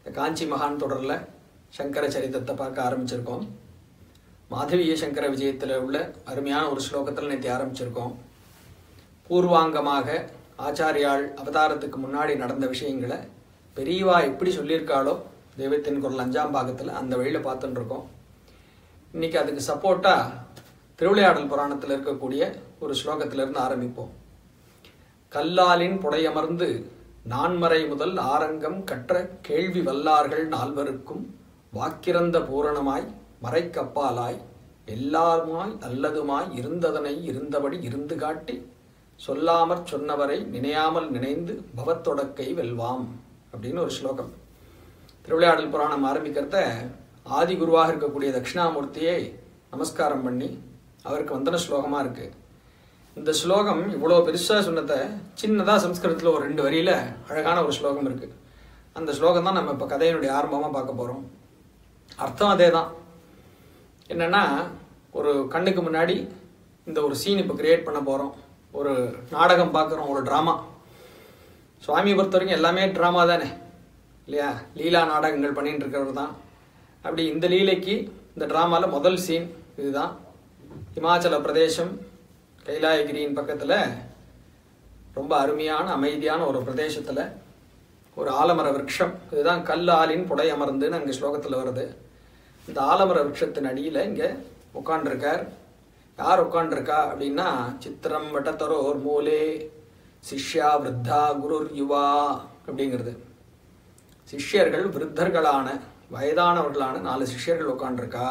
இந்த காஞ்சி மகான் தொடரில் சங்கர சரித்திரத்தை பார்க்க ஆரம்பிச்சிருக்கோம் மாதவிய சங்கர விஜயத்தில் உள்ள அருமையான ஒரு ஸ்லோகத்தில் நேற்று ஆரம்பிச்சிருக்கோம் பூர்வாங்கமாக ஆச்சாரியால் அவதாரத்துக்கு முன்னாடி நடந்த விஷயங்களை பெரியவா எப்படி சொல்லியிருக்காளோ தெய்வத்தின் குரல் அஞ்சாம் பாகத்தில் அந்த வழியில் பார்த்துட்டு இருக்கோம் இன்னைக்கு அதுக்கு சப்போர்ட்டாக திருவிளையாடல் புராணத்தில் இருக்கக்கூடிய ஒரு ஸ்லோகத்திலிருந்து ஆரம்பிப்போம் கல்லாலின் புடையமர்ந்து நான்மறை முதல் ஆரங்கம் கற்ற கேள்வி வல்லார்கள் நால்வருக்கும் வாக்கிறந்த பூரணமாய் மறைக்கப்பாலாய் எல்லாருமாய் அல்லதுமாய் இருந்ததனை இருந்தபடி இருந்து காட்டி சொல்லாமற் சொன்னவரை நினையாமல் நினைந்து பவத்தொடக்கை வெல்வாம் அப்படின்னு ஒரு ஸ்லோகம் திருவிளையாடல் புராணம் ஆரம்பிக்கிறத ஆதி குருவாக இருக்கக்கூடிய தட்சிணாமூர்த்தியை நமஸ்காரம் பண்ணி அவருக்கு வந்தன ஸ்லோகமாக இருக்கு இந்த ஸ்லோகம் இவ்வளோ பெருசாக சொன்னதை சின்னதாக சம்ஸ்கிருதத்தில் ஒரு ரெண்டு வரியில் அழகான ஒரு ஸ்லோகம் இருக்கு அந்த ஸ்லோகம் தான் நம்ம இப்போ கதையினுடைய ஆரம்பமாக பார்க்க போகிறோம் அர்த்தம் அதே தான் என்னென்னா ஒரு கண்ணுக்கு முன்னாடி இந்த ஒரு சீன் இப்போ கிரியேட் பண்ண போகிறோம் ஒரு நாடகம் பார்க்குறோம் ஒரு ட்ராமா சுவாமியை பொறுத்த வரைக்கும் எல்லாமே ட்ராமா தானே இல்லையா லீலா நாடகங்கள் பண்ணிட்டு இருக்கிறவர் தான் அப்படி இந்த லீலைக்கு இந்த ட்ராமாவில் முதல் சீன் இதுதான் இமாச்சல பிரதேசம் கைலாயகிரியின் பக்கத்தில் ரொம்ப அருமையான அமைதியான ஒரு பிரதேசத்தில் ஒரு ஆலமர விருட்சம் இதுதான் கல் ஆலின் புடை அமர்ந்துன்னு அங்கே ஸ்லோகத்தில் வருது இந்த ஆலமர விருட்சத்தின் அடியில் இங்கே உட்காண்டிருக்கார் யார் உட்காண்டிருக்கா அப்படின்னா சித்திரம் வட்டத்தரோர் மூலே சிஷ்யா விருத்தா குருர் யுவா அப்படிங்கிறது சிஷ்யர்கள் விருத்தர்களான வயதானவர்களான நாலு சிஷ்யர்கள் உட்காண்டிருக்கா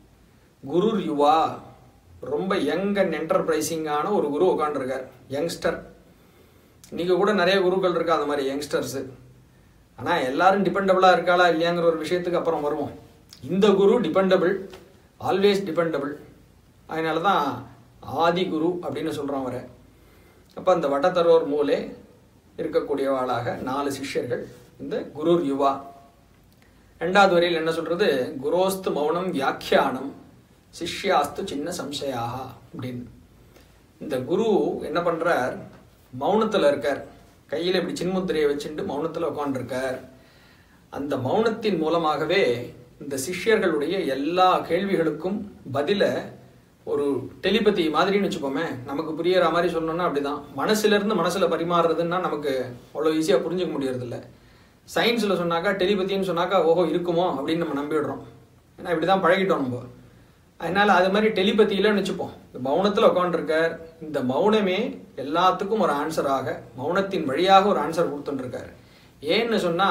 குருர் யுவா ரொம்ப யங் அண்ட் என்டர்பிரைசிங்கான ஒரு குரு உட்காண்டிருக்கார் யங்ஸ்டர் இன்னைக்கு கூட நிறைய குருக்கள் இருக்கா அந்த மாதிரி யங்ஸ்டர்ஸு ஆனால் எல்லாரும் டிபெண்டபிளாக இருக்காளா இல்லையாங்கிற ஒரு விஷயத்துக்கு அப்புறம் வருவோம் இந்த குரு டிபெண்டபிள் ஆல்வேஸ் டிபெண்டபிள் அதனால தான் ஆதி குரு அப்படின்னு சொல்கிறோம் அவரை அப்போ அந்த வட்டத்தரோர் மூலே இருக்கக்கூடியவாளாக நாலு சிஷ்யர்கள் இந்த குருர் யுவா ரெண்டாவது வரையில் என்ன சொல்றது குரோஸ்து மௌனம் வியாக்கியானம் சிஷ்யாஸ்து சின்ன சம்சயாக அப்படின்னு இந்த குரு என்ன பண்றார் மௌனத்தில் இருக்கார் கையில் இப்படி சின்முத்திரையை வச்சுட்டு மௌனத்தில் உட்காந்துருக்கார் அந்த மௌனத்தின் மூலமாகவே இந்த சிஷ்யர்களுடைய எல்லா கேள்விகளுக்கும் பதில ஒரு டெலிபதி மாதிரின்னு வச்சுப்போமே நமக்கு புரியற மாதிரி சொன்னோம்னா அப்படிதான் மனசுல இருந்து மனசுல பரிமாறுறதுன்னா நமக்கு அவ்வளோ ஈஸியா புரிஞ்சுக்க முடியறதில்ல சயின்ஸ்ல சொன்னாக்கா டெலிபதின்னு சொன்னாக்கா ஓஹோ இருக்குமோ அப்படின்னு நம்ம நம்பிடுறோம் ஏன்னா இப்படிதான் பழகிட்டோம் நம்ம அதனால அது மாதிரி டெலிபதியிலன்னு வச்சுப்போம் இந்த மௌனத்துல உட்காந்துருக்கார் இந்த மௌனமே எல்லாத்துக்கும் ஒரு ஆன்சராக மௌனத்தின் வழியாக ஒரு ஆன்சர் கொடுத்துட்டு ஏன்னு சொன்னா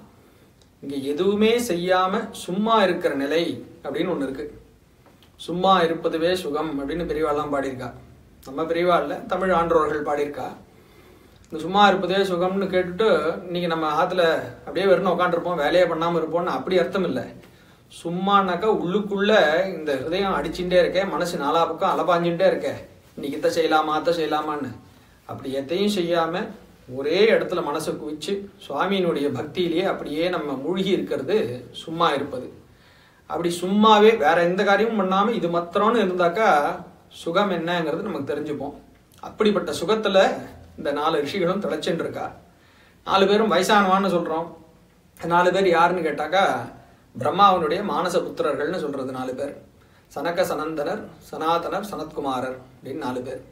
இங்க எதுவுமே செய்யாம சும்மா இருக்கிற நிலை அப்படின்னு ஒண்ணு இருக்கு சும்மா இருப்பதுவே சுகம் அப்படின்னு பெரியவாள்லாம் பாடியிருக்கா நம்ம பெரியவா இல்லை தமிழ் ஆன்றோர்கள் பாடியிருக்கா இந்த சும்மா இருப்பதே சுகம்னு கேட்டுட்டு இன்னைக்கு நம்ம ஆத்துல அப்படியே வெறும் உட்காந்துருப்போம் வேலையே பண்ணாம இருப்போம்னு அப்படி அர்த்தம் இல்லை சும்மானாக்கா உள்ளுக்குள்ள இந்த ஹிருதயம் அடிச்சுட்டே இருக்கேன் மனசு நாலா பக்கம் அலபாஞ்சுட்டே இருக்கேன் இன்னைக்கு இதை செய்யலாமா அத்தை செய்யலாமான்னு அப்படி எதையும் செய்யாம ஒரே இடத்துல மனசை குவிச்சு சுவாமியினுடைய பக்தியிலேயே அப்படியே நம்ம மூழ்கி இருக்கிறது சும்மா இருப்பது அப்படி சும்மாவே வேற எந்த காரியமும் பண்ணாம இது மாத்திரம்னு இருந்தாக்கா சுகம் என்னங்கிறது நமக்கு தெரிஞ்சுப்போம் அப்படிப்பட்ட சுகத்துல இந்த நாலு ரிஷிகளும் திளைச்சுட்டு இருக்கா நாலு பேரும் வயசானவான்னு சொல்றோம் நாலு பேர் யாருன்னு கேட்டாக்கா பிரம்மாவனுடைய மானச புத்திரர்கள்னு சொல்றது நாலு பேர் சனக சனந்தனர் சனாதனர் சனத்குமாரர் அப்படின்னு நாலு பேர்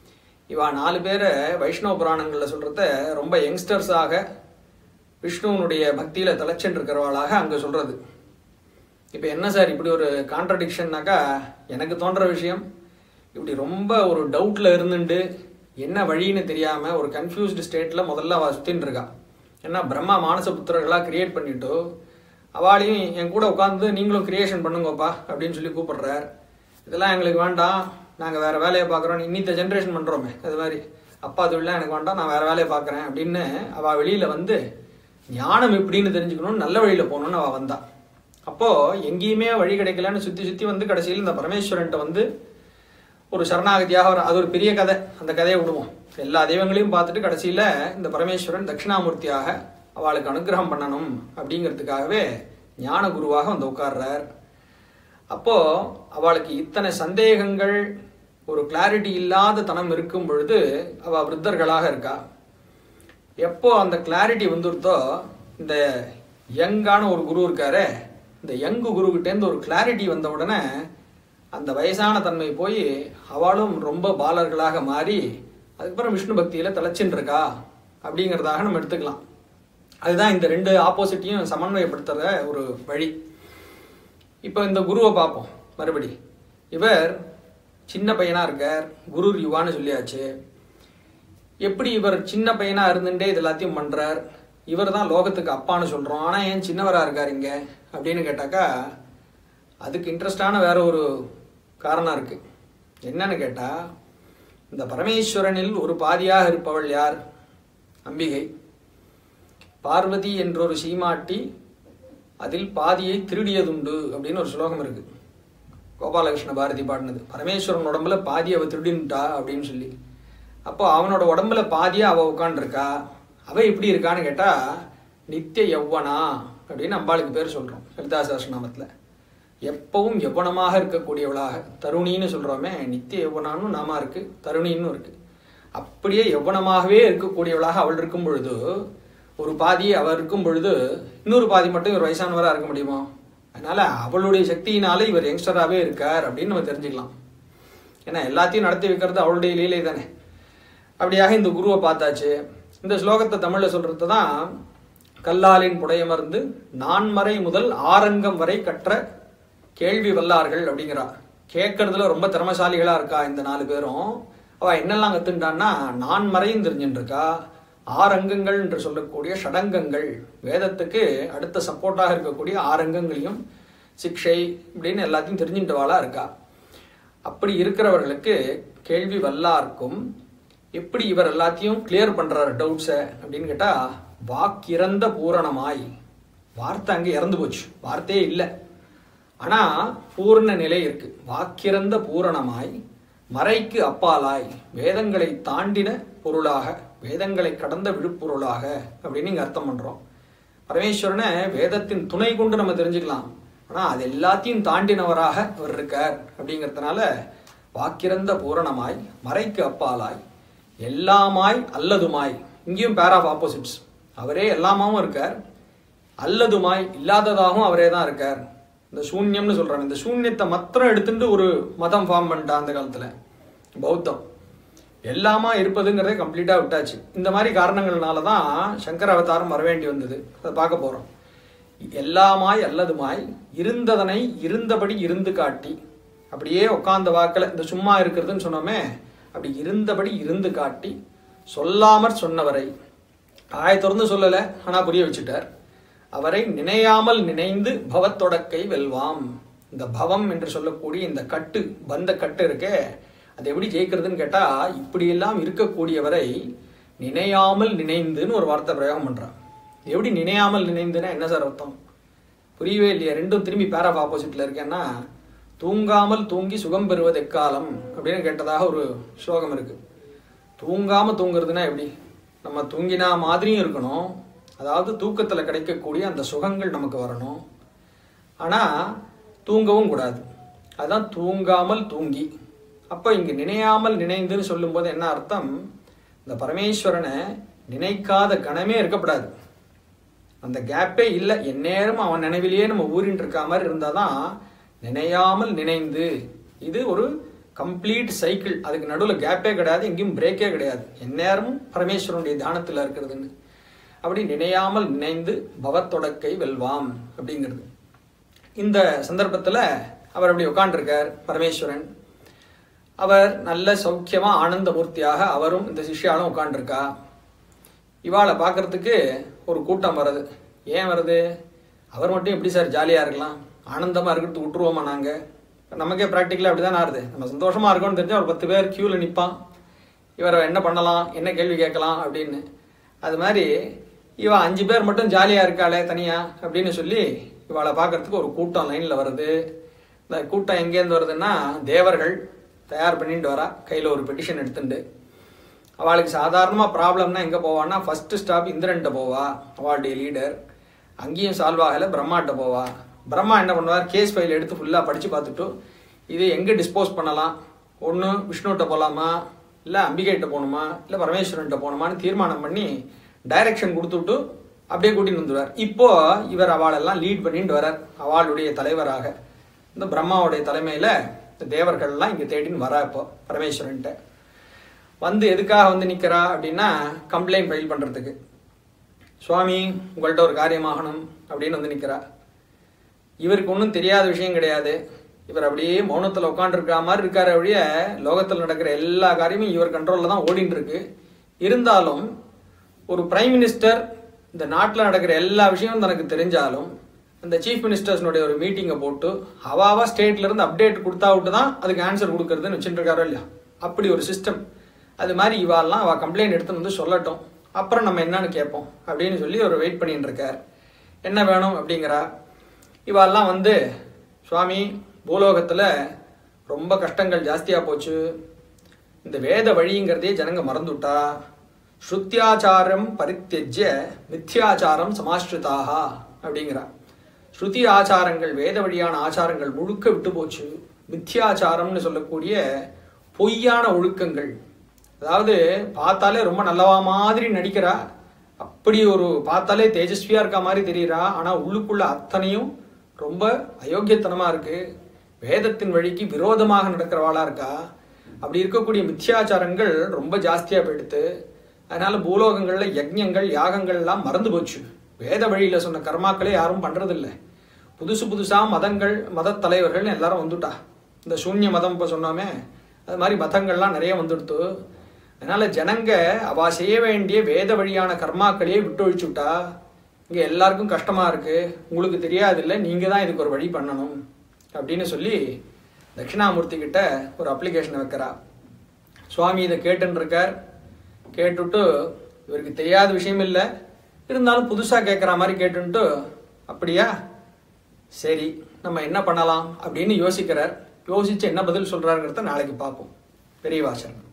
இவா நாலு பேரை வைஷ்ணவ புராணங்களில் சொல்றத ரொம்ப யங்ஸ்டர்ஸாக விஷ்ணுவனுடைய பக்தியில தலைச்சுட்டு இருக்கிறவாளாக அங்க சொல்றது இப்போ என்ன சார் இப்படி ஒரு கான்ட்ரடிக்ஷன்னாக்கா எனக்கு தோன்ற விஷயம் இப்படி ரொம்ப ஒரு டவுட்ல இருந்துட்டு என்ன வழின்னு தெரியாம ஒரு கன்ஃபியூஸ்டு ஸ்டேட்ல முதல்ல அவ சுத்தின்னு இருக்கா ஏன்னா பிரம்மா மானச புத்திரர்களா கிரியேட் பண்ணிட்டு அவளையும் என் கூட உட்காந்து நீங்களும் கிரியேஷன் பண்ணுங்கப்பா அப்படின்னு சொல்லி கூப்பிடுறார் இதெல்லாம் எங்களுக்கு வேண்டாம் நாங்கள் வேற வேலையை பார்க்குறோம் இன்னித்த ஜென்ரேஷன் பண்ணுறோமே அது மாதிரி அப்பா தொழிலாம் எனக்கு வேண்டாம் நான் வேற வேலையை பார்க்குறேன் அப்படின்னு அவள் வெளியில் வந்து ஞானம் எப்படின்னு தெரிஞ்சுக்கணும்னு நல்ல வழியில் போகணும்னு அவள் வந்தா அப்போ எங்கேயுமே வழி கிடைக்கலன்னு சுற்றி சுற்றி வந்து கடைசியில் இந்த பரமேஸ்வரன்ட்ட வந்து ஒரு சரணாகதியாக வர அது ஒரு பெரிய கதை அந்த கதையை விடுவோம் எல்லா தெய்வங்களையும் பார்த்துட்டு கடைசியில் இந்த பரமேஸ்வரன் தட்சிணாமூர்த்தியாக அவளுக்கு அனுகிரகம் பண்ணணும் அப்படிங்கிறதுக்காகவே ஞான குருவாக வந்து உட்கார்றார் அப்போ அவளுக்கு இத்தனை சந்தேகங்கள் ஒரு கிளாரிட்டி இல்லாத தனம் இருக்கும் பொழுது அவ விருத்தர்களாக இருக்கா எப்போ அந்த கிளாரிட்டி வந்துருத்தோ இந்த யங்கான ஒரு குரு இருக்காரு இந்த யங்கு குருக்கிட்டேருந்து ஒரு கிளாரிட்டி வந்த உடனே அந்த வயசான தன்மை போய் அவளும் ரொம்ப பாலர்களாக மாறி அதுக்கப்புறம் விஷ்ணு பக்தியில தலைச்சின்னு இருக்கா அப்படிங்கிறதாக நம்ம எடுத்துக்கலாம் அதுதான் இந்த ரெண்டு ஆப்போசிட்டையும் சமன்வயப்படுத்துற ஒரு வழி இப்போ இந்த குருவை பார்ப்போம் மறுபடி இவர் சின்ன பையனா இருக்கார் குரு யுவான்னு சொல்லியாச்சு எப்படி இவர் சின்ன பையனா இருந்துட்டே இது எல்லாத்தையும் பண்றார் இவர் தான் லோகத்துக்கு அப்பான்னு சொல்றோம் ஆனா ஏன் சின்னவரா இருக்கார் இங்க அப்படின்னு கேட்டாக்கா அதுக்கு இன்ட்ரெஸ்டான வேற ஒரு காரணம் இருக்கு என்னன்னு கேட்டா இந்த பரமேஸ்வரனில் ஒரு பாதியாக இருப்பவள் யார் அம்பிகை பார்வதி என்றொரு சீமாட்டி அதில் பாதியை திருடியதுண்டு அப்படின்னு ஒரு ஸ்லோகம் இருக்கு கோபாலகிருஷ்ண பாரதி பாடினது பரமேஸ்வரன் உடம்புல பாதி அவ திருடின்ட்டா அப்படின்னு சொல்லி அப்போ அவனோட உடம்புல பாதியா அவ உட்காந்துருக்கா அவ எப்படி இருக்கான்னு கேட்டா நித்திய யௌவனா அப்படின்னு அம்பாளுக்கு பேர் சொல்றோம் லலிதா சஹஸ்ரநாமத்துல எப்பவும் யௌவனமாக இருக்கக்கூடியவளாக தருணின்னு சொல்றோமே நித்திய யௌவனான்னு நாமா இருக்கு தருணின்னு இருக்கு அப்படியே யௌவனமாகவே இருக்கக்கூடியவளாக அவள் இருக்கும் பொழுது ஒரு பாதி அவர் இருக்கும் பொழுது இன்னொரு பாதி மட்டும் இவர் வயசானவரா இருக்க முடியுமா அதனால அவளுடைய சக்தியினால இவர் யங்ஸ்டராகவே இருக்கார் அப்படின்னு நம்ம தெரிஞ்சுக்கலாம் ஏன்னா எல்லாத்தையும் நடத்தி வைக்கிறது அவளுடைய லீலை தானே அப்படியாக இந்த குருவை பார்த்தாச்சு இந்த ஸ்லோகத்தை தமிழ்ல சொல்றது தான் கல்லாலின் புடையமர்ந்து நான்மறை முதல் ஆரங்கம் வரை கற்ற கேள்வி வல்லார்கள் அப்படிங்கிறா கேட்கறதுல ரொம்ப திறமசாலிகளா இருக்கா இந்த நாலு பேரும் அவ என்னெல்லாம் கத்துட்டான்னா நான்மறையும் தெரிஞ்சுட்டு இருக்கா ஆரங்கங்கள் என்று சொல்லக்கூடிய ஷடங்கங்கள் வேதத்துக்கு அடுத்த சப்போர்ட்டாக இருக்கக்கூடிய ஆரங்கங்களையும் சிக்ஷை இப்படின்னு எல்லாத்தையும் தெரிஞ்சுட்டவாளா இருக்கா அப்படி இருக்கிறவர்களுக்கு கேள்வி வல்லார்க்கும் எப்படி இவர் எல்லாத்தையும் கிளியர் பண்றாரு டவுட்ஸை அப்படின்னு கேட்டா வாக்கிறந்த பூரணமாய் வார்த்தை அங்கே இறந்து போச்சு வார்த்தையே இல்லை ஆனா பூர்ண நிலை இருக்கு வாக்கிறந்த பூரணமாய் மறைக்கு அப்பாலாய் வேதங்களை தாண்டின பொருளாக வேதங்களை கடந்த விழுப்பொருளாக அப்படின்னு இங்க அர்த்தம் பண்றோம் பரமேஸ்வரனை வேதத்தின் துணை கொண்டு நம்ம தெரிஞ்சுக்கலாம் ஆனா அது எல்லாத்தையும் தாண்டினவராக அவர் இருக்கார் அப்படிங்கிறதுனால வாக்கிறந்த பூரணமாய் மறைக்கு அப்பாலாய் எல்லாமாய் அல்லதுமாய் இங்கேயும் பேர் ஆஃப் ஆப்போசிட்ஸ் அவரே எல்லாமாவும் இருக்கார் அல்லதுமாய் இல்லாததாகவும் அவரே தான் இருக்கார் இந்த சூன்யம்னு சொல்றாங்க இந்த சூன்யத்தை மாத்திரம் எடுத்துட்டு ஒரு மதம் ஃபார்ம் பண்ணிட்டா அந்த காலத்துல பௌத்தம் எல்லாமா இருப்பதுங்கிறதே கம்ப்ளீட்டா விட்டாச்சு இந்த மாதிரி காரணங்கள்னால தான் சங்கர அவதாரம் வர வேண்டி வந்தது அதை பார்க்க போறோம் எல்லாமாய் அல்லதுமாய் இருந்ததனை இருந்தபடி இருந்து காட்டி அப்படியே உட்கார்ந்த வாக்கில் இந்த சும்மா இருக்கிறதுன்னு சொன்னோமே அப்படி இருந்தபடி இருந்து காட்டி சொல்லாமற் சொன்னவரை ஆய திறந்து சொல்லல ஆனா புரிய வச்சுட்டார் அவரை நினையாமல் நினைந்து பவத்தொடக்கை வெல்வாம் இந்த பவம் என்று சொல்லக்கூடிய இந்த கட்டு பந்த கட்டு இருக்கே அது எப்படி ஜெயிக்கிறதுன்னு கேட்டா இப்படியெல்லாம் இருக்கக்கூடியவரை நினையாமல் நினைந்துன்னு ஒரு வார்த்தை பிரயோகம் பண்றான் எப்படி நினையாமல் நினைந்துன்னா என்ன சார் அர்த்தம் புரியவே இல்லையா ரெண்டும் திரும்பி பேர் ஆஃப் ஆப்போசிட்ல இருக்கேன்னா தூங்காமல் தூங்கி சுகம் பெறுவது எக்காலம் அப்படின்னு கேட்டதாக ஒரு ஸ்லோகம் இருக்கு தூங்காம தூங்குறதுன்னா எப்படி நம்ம தூங்கினா மாதிரியும் இருக்கணும் அதாவது தூக்கத்துல கிடைக்கக்கூடிய அந்த சுகங்கள் நமக்கு வரணும் ஆனா தூங்கவும் கூடாது அதான் தூங்காமல் தூங்கி அப்போ இங்க நினையாமல் நினைந்துன்னு சொல்லும்போது என்ன அர்த்தம் இந்த பரமேஸ்வரனை நினைக்காத கணமே இருக்கப்படாது அந்த கேப்பே இல்லை எந்நேரம் அவன் நினைவிலேயே நம்ம ஊறின்னு இருக்க மாதிரி இருந்தாதான் நினையாமல் நினைந்து இது ஒரு கம்ப்ளீட் சைக்கிள் அதுக்கு நடுவில் கேப்பே கிடையாது எங்கேயும் பிரேக்கே கிடையாது எந்நேரமும் பரமேஸ்வரனுடைய தியானத்தில் இருக்கிறதுன்னு அப்படி நினையாமல் நினைந்து பவத்தொடக்கை வெல்வாம் அப்படிங்கிறது இந்த சந்தர்ப்பத்தில் அவர் அப்படி உட்காண்டிருக்கார் பரமேஸ்வரன் அவர் நல்ல சௌக்கியமா ஆனந்த மூர்த்தியாக அவரும் இந்த சிஷ்யாலும் உட்காண்டிருக்கா இவாளை பார்க்கறதுக்கு ஒரு கூட்டம் வருது ஏன் வருது அவர் மட்டும் எப்படி சார் ஜாலியாக இருக்கலாம் ஆனந்தமாக இருக்கிறது விட்டுருவோமா நாங்கள் நமக்கே ப்ராக்டிக்கலாக அப்படி தான் ஆறுது நம்ம சந்தோஷமாக இருக்கோம்னு தெரிஞ்சால் ஒரு பத்து பேர் க்யூவில் நிற்பான் இவரை என்ன பண்ணலாம் என்ன கேள்வி கேட்கலாம் அப்படின்னு அது மாதிரி இவ அஞ்சு பேர் மட்டும் ஜாலியாக இருக்காளே தனியாக அப்படின்னு சொல்லி இவளை பார்க்கறதுக்கு ஒரு கூட்டம் லைனில் வருது இந்த கூட்டம் எங்கேருந்து வருதுன்னா தேவர்கள் தயார் பண்ணிட்டு வரா கையில் ஒரு பெட்டிஷன் எடுத்துட்டு அவளுக்கு சாதாரணமாக ப்ராப்ளம்னா எங்கே போவான்னா ஃபர்ஸ்ட் ஸ்டாப் இந்திரன்ட்ட போவா அவளுடைய லீடர் அங்கேயும் சால்வ் ஆகலை பிரம்மாட்ட போவா பிரம்மா என்ன பண்ணுவார் கேஸ் ஃபைல் எடுத்து ஃபுல்லாக படித்து பார்த்துட்டு இது எங்கே டிஸ்போஸ் பண்ணலாம் ஒன்று விஷ்ணுகிட்ட போகலாமா இல்லை அம்பிகைகிட்ட போகணுமா இல்லை பரமேஸ்வரன்கிட்ட போகணுமான்னு தீர்மானம் பண்ணி டைரக்ஷன் கொடுத்துட்டு அப்படியே கூட்டின்னு வந்துடுவார் இப்போ இவர் அவளெல்லாம் லீட் பண்ணிட்டு வரார் அவளுடைய தலைவராக இந்த பிரம்மாவுடைய தலைமையில இந்த தேவர்கள்லாம் இங்க தேடின்னு வரா இப்போ பரமேஸ்வரன்ட்ட வந்து எதுக்காக வந்து நிக்கிறா அப்படின்னா கம்ப்ளைண்ட் ஃபைல் பண்றதுக்கு சுவாமி உங்கள்கிட்ட ஒரு காரியமாகணும் அப்படின்னு வந்து நிக்கிறா இவருக்கு ஒன்றும் தெரியாத விஷயம் கிடையாது இவர் அப்படியே மௌனத்தில் உட்காந்துருக்கிற மாதிரி இருக்காரு அப்படியே லோகத்தில் நடக்கிற எல்லா காரியமும் இவர் கண்ட்ரோலில் தான் ஓடிட்டு இருக்கு இருந்தாலும் ஒரு பிரைம் மினிஸ்டர் இந்த நாட்டில் நடக்கிற எல்லா விஷயமும் தனக்கு தெரிஞ்சாலும் அந்த சீஃப் மினிஸ்டர்ஸ்னுடைய ஒரு மீட்டிங்கை போட்டு அவாவா ஸ்டேட்ல இருந்து அப்டேட் கொடுத்தா விட்டு தான் அதுக்கு ஆன்சர் கொடுக்கறதுன்னு வச்சுட்டு இருக்காரோ இல்லையா அப்படி ஒரு சிஸ்டம் அது மாதிரி இவாள்லாம் அவ கம்ப்ளைண்ட் எடுத்துன்னு வந்து சொல்லட்டும் அப்புறம் நம்ம என்னன்னு கேட்போம் அப்படின்னு சொல்லி அவர் வெயிட் பண்ணிட்டு இருக்கார் என்ன வேணும் அப்படிங்கிறா இவாள்லாம் வந்து சுவாமி பூலோகத்துல ரொம்ப கஷ்டங்கள் ஜாஸ்தியா போச்சு இந்த வேத வழிங்கிறதே ஜனங்க மறந்துட்டா ஸ்ருத்தியாச்சாரம் பரித்தியஜ்ய மித்யாச்சாரம் சமாஸ்ருதாக அப்படிங்கிறா ஸ்ருதி ஆச்சாரங்கள் வேத வழியான ஆச்சாரங்கள் முழுக்க விட்டு போச்சு மித்யாச்சாரம்னு சொல்லக்கூடிய பொய்யான ஒழுக்கங்கள் அதாவது பார்த்தாலே ரொம்ப நல்லவா மாதிரி நடிக்கிறா அப்படி ஒரு பார்த்தாலே தேஜஸ்வியா இருக்க மாதிரி தெரியுறா ஆனா உள்ளுக்குள்ள அத்தனையும் ரொம்ப அயோக்கியத்தனமா இருக்கு வேதத்தின் வழிக்கு விரோதமாக நடக்கிறவாளா இருக்கா அப்படி இருக்கக்கூடிய மித்யாச்சாரங்கள் ரொம்ப ஜாஸ்தியா போயிடுத்து அதனால பூலோகங்கள்ல யஜ்ஞங்கள் யாகங்கள் எல்லாம் மறந்து போச்சு வேத வழியில சொன்ன கர்மாக்களே யாரும் பண்றதில்ல புதுசு புதுசா மதங்கள் மத தலைவர்கள் எல்லாரும் வந்துட்டா இந்த சூன்ய மதம் இப்ப சொன்னோமே அது மாதிரி மதங்கள்லாம் நிறைய வந்துடுத்து அதனால ஜனங்க அவ செய்ய வேண்டிய வேத வழியான கர்மாக்களையே விட்டு விட்டா இங்க எல்லாருக்கும் கஷ்டமா இருக்கு உங்களுக்கு தெரியாதில்ல நீங்க தான் இதுக்கு ஒரு வழி பண்ணணும் அப்படின்னு சொல்லி தட்சிணாமூர்த்தி கிட்ட ஒரு அப்ளிகேஷன் வைக்கிறா சுவாமி இதை கேட்டுன்னு இருக்கார் கேட்டுட்டு இவருக்கு தெரியாத விஷயம் இல்லை இருந்தாலும் புதுசா கேட்குற மாதிரி கேட்டுன்ட்டு அப்படியா சரி நம்ம என்ன பண்ணலாம் அப்படின்னு யோசிக்கிறார் யோசிச்சு என்ன பதில் சொல்றாருங்கிறத நாளைக்கு பார்ப்போம் பெரிய வாசன்